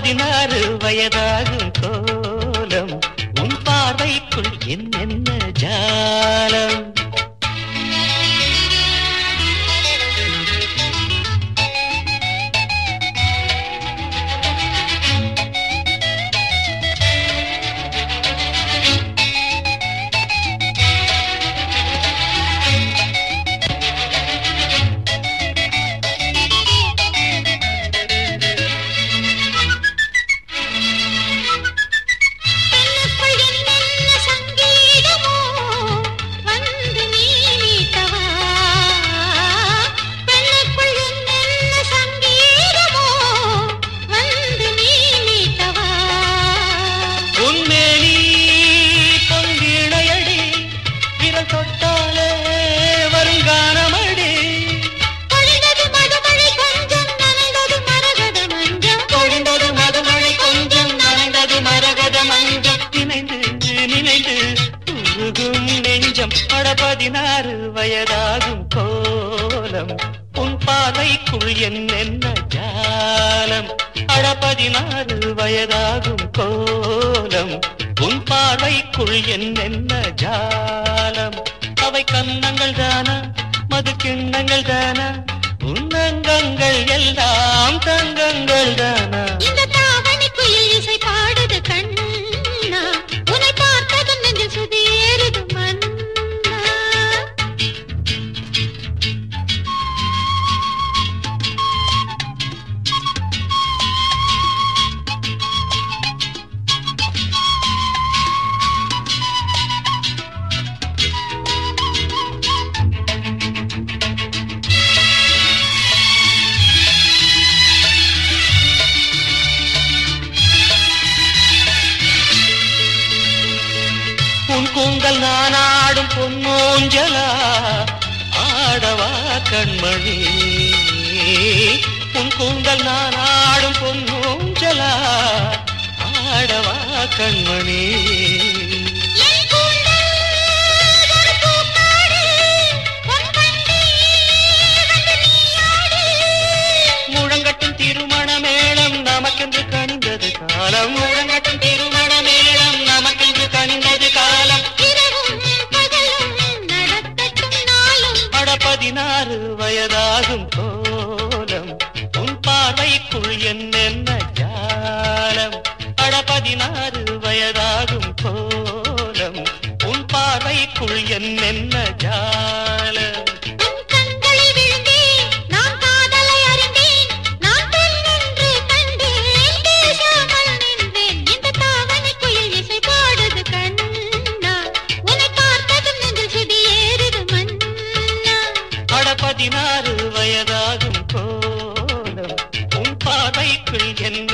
பதினாறு வயதாகும் கோலம் உன் பார்வைக்குள் என்னென்ன ஜாலம் பெண்ணுக்குள் என்னென்ன சங்கீதமோ வந்து நீ மீட்டவா பெண்ணுக்குள் என்னென்ன சங்கீதமோ வந்து நீ மீட்டவா உன்மேனி பொன்வீணையடி விரல் தொட்டாலே வருங்கானமடி பொழிந்தது மதுமழை கொஞ்சம் நனைந்தது மரகத மஞ்சம் பொழிந்தது மதுமழை கொஞ்சம் நனைந்தது மரகத மஞ்சம் நினைந்து நினைந்து உருகும் நெஞ்சம் பட பதினாறு வயதாகும் கோலம் உன் பார்வைக்குள் என்னென்ன ஜாலம் அட பதினாறு வயதாகும் கோலம் உன் பார்வைக்குள் என்னென்ன ஜாலம் அவை கன்னங்கள் தானா மது கிண்ணங்கள் தானா உன்னங்கங்கள் எல்லாம் தங்கங்கள் தானா இந்த தாவணி குயில் இசை பாடுது கண்ணா உன்னை பார்த்ததும் நெஞ்சில் சுதி ஏறுது மன்னா உன் கூந்தல் நான் ஆடும் பொன்னூஞ்சலா ஆடவா கண்மணி உன் கூந்தல் நான் ஆடும் பொன்னூஞ்சலா ஆடவா கண்மணி என் கூந்தல் ஒரு பூக்காடு, உன் வண்டி வந்து நீயாடு. முழங்கட்டும் திருமண மேளம் நமக்கென்று கனிந்தது காலம் முழங்கட்டும் திருமண மேளம் நமக்கென்று கனிந்தது காலம் இரவும் பகலும் நடக்கட்டும் நாளும் அட பதினாறு வயதாகும் கோலம் உன் பார்வைக்குள் என்னென்ன ஜாலம் அட பதினாறு வயதாகும் கோலம் உன் பார்வைக்குள் என்னென்ன ஜாலம் உன் கண்களில் விழுந்தேன், நான் காதலை அறிந்தேன். நான் பெண் என்று கண்டேன், பேசாமல் நின்றேன். இந்த தாவணி குயில் இசை பாடுது கண்ணா. உன்னை பார்த்ததும் நெஞ்சில் சுதி ஏறுது மன்னா. அட பதினாறு வயதாகும் கோலம் உன் பார்வைக்குள் என்ன